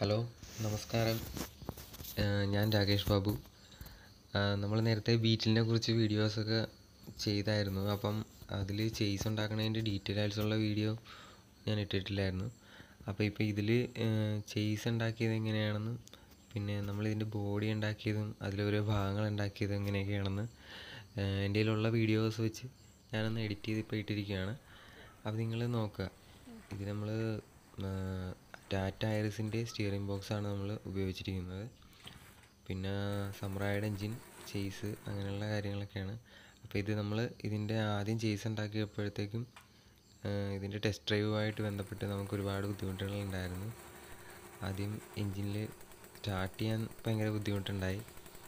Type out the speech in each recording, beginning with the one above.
Hello നമസ്കാരം ഏഹ് ഞാൻ രാകേഷ് ബാബു നമ്മൾ നേരത്തെ ബീറ്റിലിനെ കുറിച്ച് വീഡിയോസൊക്കെ ചെയ്തായിരുന്നു അപ്പം അതിൽ ചെയ്സ് ഉണ്ടാക്കുന്നതിൻ്റെ ഡീറ്റെയിൽ ആയിട്ടുള്ള വീഡിയോ ഞാൻ ഇട്ടിട്ടില്ലായിരുന്നു അപ്പോൾ ഇപ്പോൾ ഇതിൽ ചെയ്സ് ഉണ്ടാക്കിയത് എങ്ങനെയാണെന്നും പിന്നെ നമ്മളിതിൻ്റെ ബോഡി ഉണ്ടാക്കിയതും അതിലോരോ ഭാഗങ്ങൾ ഉണ്ടാക്കിയതും എങ്ങനെയൊക്കെയാണെന്ന് ഏഹ് എൻ്റെ കയ്യിലുള്ള വീഡിയോസ് വെച്ച് ഞാനൊന്ന് എഡിറ്റ് ചെയ്ത് ഇപ്പോൾ ഇട്ടിരിക്കുകയാണ് അപ്പോൾ നിങ്ങൾ നോക്കുക ഇത് നമ്മൾ ടാറ്റ ഐറിസിൻ്റെ സ്റ്റിയറിംഗ് ബോക്സാണ് നമ്മൾ ഉപയോഗിച്ചിരിക്കുന്നത് പിന്നെ സമ്രായുടെ എൻജിൻ ചെയ്സ് അങ്ങനെയുള്ള കാര്യങ്ങളൊക്കെയാണ് അപ്പോൾ ഇത് നമ്മൾ ഇതിൻ്റെ ആദ്യം ചെയ്സ് ഉണ്ടാക്കിയപ്പോഴത്തേക്കും ഇതിൻ്റെ ടെസ്റ്റ് ഡ്രൈവുമായിട്ട് ബന്ധപ്പെട്ട് നമുക്ക് ഒരുപാട് ബുദ്ധിമുട്ടുകൾ ഉണ്ടായിരുന്നു ആദ്യം എൻജിനിൽ സ്റ്റാർട്ട് ചെയ്യാൻ ഭയങ്കര ബുദ്ധിമുട്ടുണ്ടായി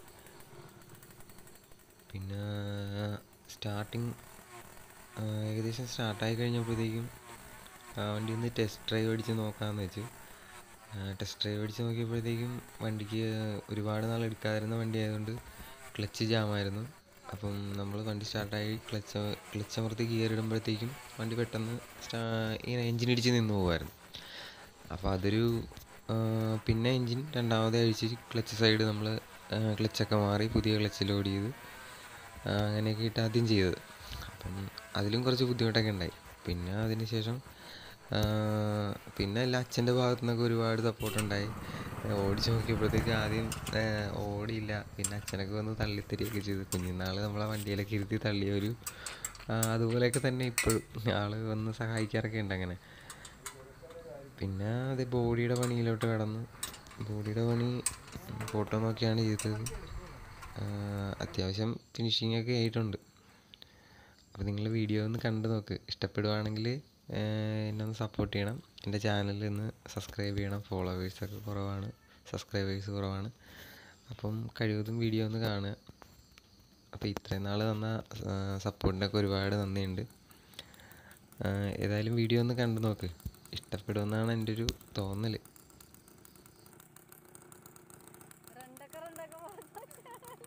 പിന്നെ സ്റ്റാർട്ടിങ് ഏകദേശം സ്റ്റാർട്ടായി കഴിഞ്ഞപ്പോഴത്തേക്കും ആ വണ്ടി ഒന്ന് ടെസ്റ്റ് ഡ്രൈവ് അടിച്ച് നോക്കാമെന്ന് വെച്ചു ടെസ്റ്റ് ഡ്രൈവ് അടിച്ച് നോക്കിയപ്പോഴത്തേക്കും വണ്ടിക്ക് ഒരുപാട് നാൾ എടുക്കാതിരുന്ന വണ്ടി ആയതുകൊണ്ട് ക്ലച്ച് ജാമായിരുന്നു അപ്പം നമ്മൾ വണ്ടി സ്റ്റാർട്ടായി ക്ലച്ച് ക്ലച്ച് അമർത്തി ഗിയർ ഇടുമ്പോഴത്തേക്കും വണ്ടി പെട്ടെന്ന് സ്റ്റാ ഇങ്ങനെ എൻജിൻ ഇടിച്ച് നിന്ന് പോകുമായിരുന്നു അപ്പോൾ അതൊരു പിന്നെ എൻജിൻ രണ്ടാമത് അഴിച്ച് ക്ലച്ച് സൈഡ് നമ്മൾ ക്ലച്ചൊക്കെ മാറി പുതിയ ക്ലച്ച് ലോഡ് ചെയ്ത് അങ്ങനെയൊക്കെ ഇട്ട് ആദ്യം ചെയ്തത് അപ്പം അതിലും കുറച്ച് ബുദ്ധിമുട്ടൊക്കെ ഉണ്ടായി പിന്നെ അതിന് ശേഷം പിന്നെ അല്ല അച്ഛൻ്റെ ഭാഗത്തു നിന്നൊക്കെ ഒരുപാട് സപ്പോർട്ട് ഉണ്ടായി ഓടിച്ച് നോക്കിയപ്പോഴത്തേക്ക് ആദ്യം ഓടിയില്ല പിന്നെ അച്ഛനൊക്കെ വന്ന് തള്ളിത്തരികയൊക്കെ ചെയ്തു കുഞ്ഞുനാൾ നമ്മളെ വണ്ടിയിലൊക്കെ ഇരുത്തി തള്ളിയ ഒരു അതുപോലെയൊക്കെ തന്നെ ഇപ്പോഴും ആൾ വന്ന് സഹായിക്കാറൊക്കെ ഉണ്ട് അങ്ങനെ പിന്നെ അത് ബോഡിയുടെ പണിയിലോട്ട് കടന്നു ബോഡിയുടെ പണി ഫോട്ടോ നോക്കിയാണ് ചെയ്തത് അത്യാവശ്യം ഫിനിഷിംഗ് ഒക്കെ ആയിട്ടുണ്ട് അപ്പോൾ നിങ്ങൾ വീഡിയോ ഒന്ന് കണ്ടു നോക്ക് ഇഷ്ടപ്പെടുവാണെങ്കിൽ എന്നെ ഒന്ന് സപ്പോർട്ട് ചെയ്യണം എൻ്റെ ചാനലിൽ ഒന്ന് സബ്സ്ക്രൈബ് ചെയ്യണം ഫോളോവേഴ്സൊക്കെ കുറവാണ് സബ്സ്ക്രൈബേഴ്സ് കുറവാണ് അപ്പം കഴിവതും വീഡിയോ ഒന്ന് കാണുക അപ്പോൾ ഇത്രയും നാൾ തന്ന സപ്പോർട്ടിനൊക്കെ ഒരുപാട് നന്ദിയുണ്ട് ഏതായാലും വീഡിയോ ഒന്ന് കണ്ടു നോക്ക് ഇഷ്ടപ്പെടുമെന്നാണ് എൻ്റെ ഒരു തോന്നൽ രണ്ടൊക്കെ രണ്ടൊക്കെ പോകുന്നു.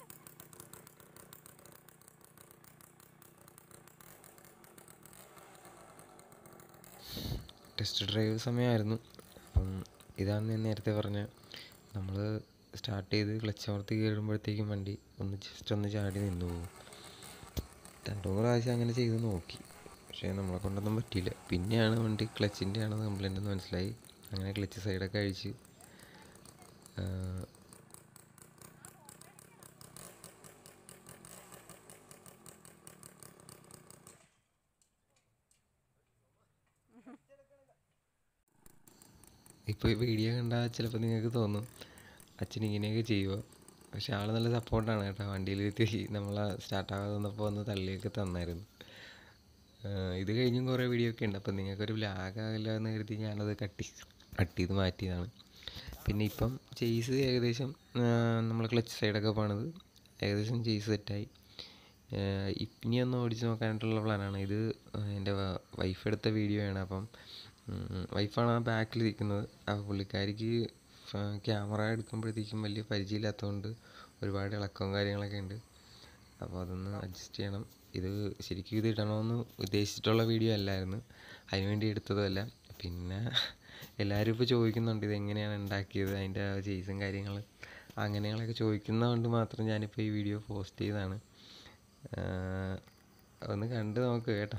ടെസ്റ്റ് ഡ്രൈവ് സമയമായിരുന്നു അപ്പം ഇതാണ് ഞാൻ നേരത്തെ പറഞ്ഞ നമ്മൾ സ്റ്റാർട്ട് ചെയ്ത് ക്ലച്ച് അമർത്തി കയറുമ്പോഴത്തേക്കും വണ്ടി ഒന്ന് ജസ്റ്റ് ഒന്ന് ചാടി നിന്നു പോകും രണ്ട് മൂന്ന് പ്രാവശ്യം അങ്ങനെ ചെയ്ത് നോക്കി പക്ഷേ നമ്മളെ കൊണ്ടൊന്നും പറ്റിയില്ല പിന്നെയാണ് വണ്ടി ക്ലച്ചിൻ്റെ ആണെന്ന് കംപ്ലൈൻ്റ് എന്ന് മനസ്സിലായി അങ്ങനെ ക്ലച്ച് സൈഡൊക്കെ അഴിച്ച് ഇപ്പോൾ ഈ വീഡിയോ കണ്ടാൽ ചിലപ്പോൾ നിങ്ങൾക്ക് തോന്നും അച്ഛൻ ഇങ്ങനെയൊക്കെ ചെയ്യുമോ പക്ഷെ ആൾ നല്ല സപ്പോർട്ടാണ് കേട്ടോ വണ്ടിയിലിരുത്തി നമ്മളെ സ്റ്റാർട്ടാകാതെ വന്നപ്പോൾ ഒന്ന് തള്ളിയൊക്കെ തന്നായിരുന്നു ഇത് കഴിഞ്ഞും കുറേ വീഡിയോ ഒക്കെ ഉണ്ട് അപ്പം നിങ്ങൾക്കൊരു ലാഗാകില്ല എന്ന് കരുതി ഞാനത് കട്ട് കട്ട് ചെയ്ത് മാറ്റിയതാണ് പിന്നെ ഇപ്പം ചെയ്സ് ഏകദേശം നമ്മൾ ക്ലച്ച് സൈഡൊക്കെ പണിത് ഏകദേശം ചെയ്സ് സെറ്റായി ഇനി ഒന്ന് ഓടിച്ച് നോക്കാനായിട്ടുള്ള പ്ലാനാണ് ഇത് എൻ്റെ വൈഫ് എടുത്ത വീഡിയോ ആണ് അപ്പം വൈഫാണ് ആ ബാക്കിൽ ഇരിക്കുന്നത് അപ്പോൾ പുള്ളിക്കാരിക്ക് ക്യാമറ എടുക്കുമ്പോഴത്തേക്കും വലിയ പരിചയമില്ലാത്തതുകൊണ്ട് ഒരുപാട് ഇളക്കവും കാര്യങ്ങളൊക്കെ ഉണ്ട് അപ്പോൾ അതൊന്ന് അഡ്ജസ്റ്റ് ചെയ്യണം ഇത് ശരിക്കും ഇത് ഇടണമെന്ന് ഉദ്ദേശിച്ചിട്ടുള്ള വീഡിയോ അല്ലായിരുന്നു അതിനുവേണ്ടി എടുത്തതുമല്ല പിന്നെ എല്ലാവരും ഇപ്പോൾ ചോദിക്കുന്നുണ്ട് ഇത് എങ്ങനെയാണ് ഉണ്ടാക്കിയത് അതിൻ്റെ ചെയ്സും കാര്യങ്ങൾ അങ്ങനെയുള്ളതൊക്കെ ചോദിക്കുന്നതുകൊണ്ട് മാത്രം ഞാനിപ്പോൾ ഈ വീഡിയോ പോസ്റ്റ് ചെയ്തതാണ് ഒന്ന് കണ്ട് നോക്ക് കേട്ടോ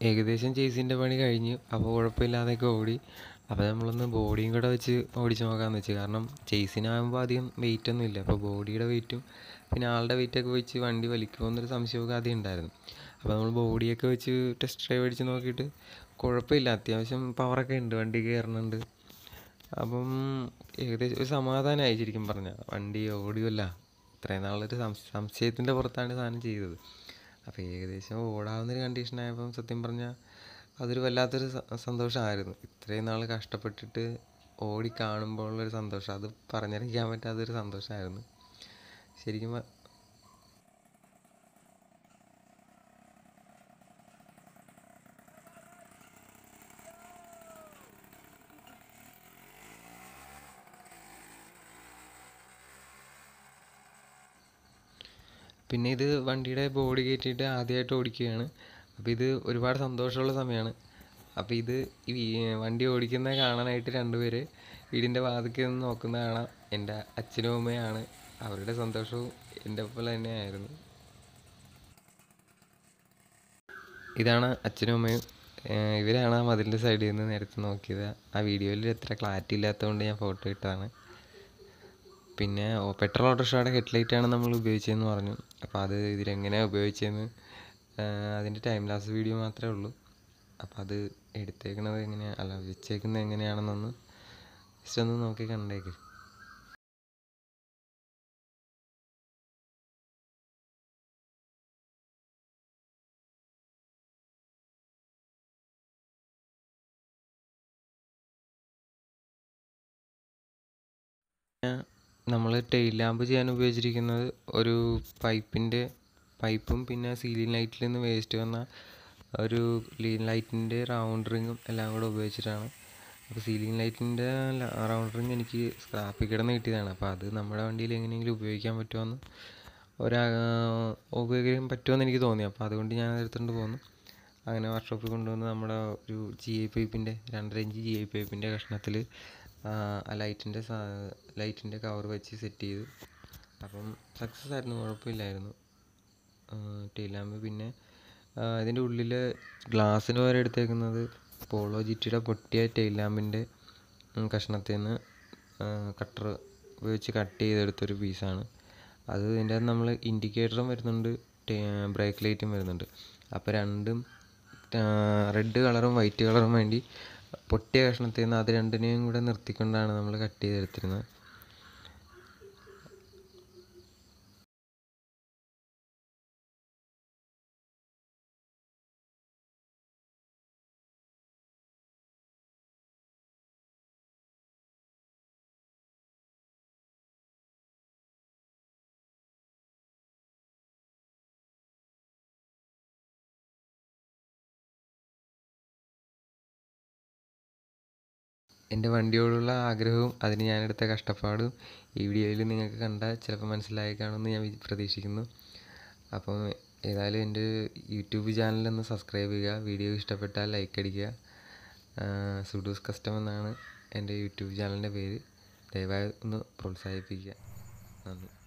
ഏകദേശം ചേസിൻ്റെ പണി കഴിഞ്ഞു അപ്പോൾ കുഴപ്പമില്ലാതെയൊക്കെ ഓടി അപ്പോൾ നമ്മളൊന്ന് ബോഡിയും കൂടെ വെച്ച് ഓടിച്ച് നോക്കാമെന്ന് വെച്ച് കാരണം ചേസിനാകുമ്പോൾ അധികം വെയിറ്റ് ഒന്നും ഇല്ല അപ്പോൾ ബോഡിയുടെ വെയിറ്റും പിന്നെ ആളുടെ വെയിറ്റൊക്കെ വെച്ച് വണ്ടി വലിക്കുമോ എന്നൊരു സംശയമൊക്കെ ആദ്യം ഉണ്ടായിരുന്നു അപ്പോൾ നമ്മൾ ബോഡിയൊക്കെ വെച്ച് ടെസ്റ്റ് ഡ്രൈവ് അടിച്ച് നോക്കിയിട്ട് കുഴപ്പമില്ല അത്യാവശ്യം പവറൊക്കെ ഉണ്ട് വണ്ടി കയറുന്നുണ്ട് അപ്പം ഏകദേശം ഒരു സമാധാനമായി ശരിക്കും പറഞ്ഞാൽ വണ്ടി ഓടിയല്ല ഇത്രയും നാളൊരു സംശ സംശയത്തിൻ്റെ പുറത്താണ് സാധനം ചെയ്തത് അപ്പോൾ ഏകദേശം ഓടാവുന്നൊരു കണ്ടീഷനായപ്പം സത്യം പറഞ്ഞാൽ അതൊരു വല്ലാത്തൊരു സ- സന്തോഷമായിരുന്നു ഇത്രയും നാൾ കഷ്ടപ്പെട്ടിട്ട് ഓടി കാണുമ്പോഴുള്ളൊരു സന്തോഷം അത് പറഞ്ഞറിയിക്കാൻ പറ്റാത്തൊരു സന്തോഷമായിരുന്നു ശരിക്കും പ- പിന്നെ ഇത് വണ്ടിയുടെ ബോഡി കയറ്റിയിട്ട് ആദ്യമായിട്ട് ഓടിക്കുകയാണ് അപ്പോൾ ഇത് ഒരുപാട് സന്തോഷമുള്ള സമയമാണ് അപ്പോൾ ഇത് ഈ വീ- വണ്ടി ഓടിക്കുന്നത് കാണാനായിട്ട് രണ്ടുപേര് വീടിൻ്റെ വാതിൽക്കൽ നിന്ന് നോക്കുന്ന കാണാം എൻ്റെ അച്ഛനും അമ്മയാണ് അവരുടെ സന്തോഷവും എൻ്റെ പോലെ തന്നെയായിരുന്നു ഇതാണ് അച്ഛനും അമ്മയും ഏഹ് ഇവരാണ് ആ മതിലിൻ്റെ സൈഡിൽ നിന്ന് നേരത്തെ നോക്കിയത് ആ വീഡിയോയിൽ എത്ര ക്ലാരിറ്റി ഇല്ലാത്തതുകൊണ്ട് ഞാൻ ഫോട്ടോ ഇട്ടതാണ് പിന്നെ ഓ- പെട്രോൾ ഓട്ടോറിക്ഷയുടെ ഹെഡ്ലൈറ്റ് ആണ് നമ്മൾ ഉപയോഗിച്ചതെന്ന് പറഞ്ഞു അപ്പോൾ അത് ഇതിലെങ്ങനെയാണ് ഉപയോഗിച്ചതെന്ന് ആഹ് അതിൻ്റെ ടൈം ലാപ്സ് വീഡിയോ മാത്രമേ ഉള്ളൂ അപ്പോൾ അത് എടുത്തേക്കണത് എങ്ങനെയാണ് അല്ല വെച്ചേക്കുന്നത് എങ്ങനെയാണെന്നൊന്ന് ജസ്റ്റ് ഒന്ന് നോക്കി കണ്ടേക്ക് നമ്മൾ ടെയിൽ ലാമ്പ് ചെയ്യാൻ ഉപയോഗിച്ചിരിക്കുന്നത് ഒരു പൈപ്പിൻ്റെ പൈപ്പും പിന്നെ സീലിംഗ് ലൈറ്റിൽ നിന്ന് വേസ്റ്റ് വന്ന ഒരു ലൈറ്റിൻ്റെ റൗണ്ട് റിങ്ങും എല്ലാം കൂടെ ഉപയോഗിച്ചിട്ടാണ് അപ്പോൾ സീലിംഗ് ലൈറ്റിൻ്റെ റൗണ്ട് റിങ് എനിക്ക് സ്ക്രാപ്പിൽ കിടന്ന് കിട്ടിയതാണ് അപ്പോൾ അത് നമ്മുടെ വണ്ടിയിൽ എങ്ങനെയെങ്കിലും ഉപയോഗിക്കാൻ പറ്റുമെന്ന് ഒരാ ഉപയോഗിക്കാൻ പറ്റുമെന്ന് എനിക്ക് തോന്നി അപ്പോൾ അതുകൊണ്ട് ഞാൻ എടുത്തുകൊണ്ട് പോന്നു അങ്ങനെ വർക്ക്ഷോപ്പിൽ കൊണ്ടുവന്ന് നമ്മുടെ ഒരു ജി ഐ പൈപ്പിൻ്റെ രണ്ടര ഇഞ്ച് ജി ഐ പൈപ്പിൻ്റെ കഷ്ണത്തിൽ ആ ലൈറ്റിൻ്റെ ലൈറ്റിൻ്റെ കവർ വെച്ച് സെറ്റ് ചെയ്തു അപ്പം സക്സസ് ആയിരുന്നു കുഴപ്പമില്ലായിരുന്നു ടെയിൽ ലാമ്പ് പിന്നെ ആ, ഇതിൻ്റെ ഉള്ളിൽ ഗ്ലാസ്സിന് പകരം എടുത്തേക്കുന്നത് പോളോ ജിറ്റിയുടെ പൊട്ടിയ ടെയിൽ ലാമ്പിൻ്റെ കഷ്ണത്തിൽ നിന്ന് കട്ടർ ഉപയോഗിച്ച് കട്ട് ചെയ്തെടുത്തൊരു പീസാണ് അത് ഇതിൻ്റെ അകത്ത് നമ്മൾ ഇൻഡിക്കേറ്ററും വരുന്നുണ്ട് ബ്രേക്ക് ലൈറ്റും വരുന്നുണ്ട് അപ്പോൾ രണ്ടും റെഡ് കളറും വൈറ്റ് കളറും വേണ്ടി പൊട്ടിയ കഷ്ണത്തിൽ നിന്ന് അത് രണ്ടിനെയും കൂടെ നിർത്തിക്കൊണ്ടാണ് നമ്മൾ കട്ട് ചെയ്തെടുത്തിരുന്നത് എൻ്റെ വണ്ടിയോടുള്ള ആഗ്രഹവും അതിന് ഞാനെടുത്ത കഷ്ടപ്പാടും ഈ വീഡിയോയിൽ നിങ്ങൾക്ക് കണ്ടാൽ ചിലപ്പോൾ മനസ്സിലായി കാണുമെന്ന് ഞാൻ വി- പ്രതീക്ഷിക്കുന്നു അപ്പം ഏതായാലും എൻ്റെ യൂട്യൂബ് ചാനലൊന്ന് സബ്സ്ക്രൈബ് ചെയ്യുക വീഡിയോ ഇഷ്ടപ്പെട്ടാൽ ലൈക്ക് അടിക്കുക സുഡൂസ് കസ്റ്റം എന്നാണ് എൻ്റെ യൂട്യൂബ് ചാനലിൻ്റെ പേര് ദയവായി ഒന്ന് പ്രോത്സാഹിപ്പിക്കുക നന്ദി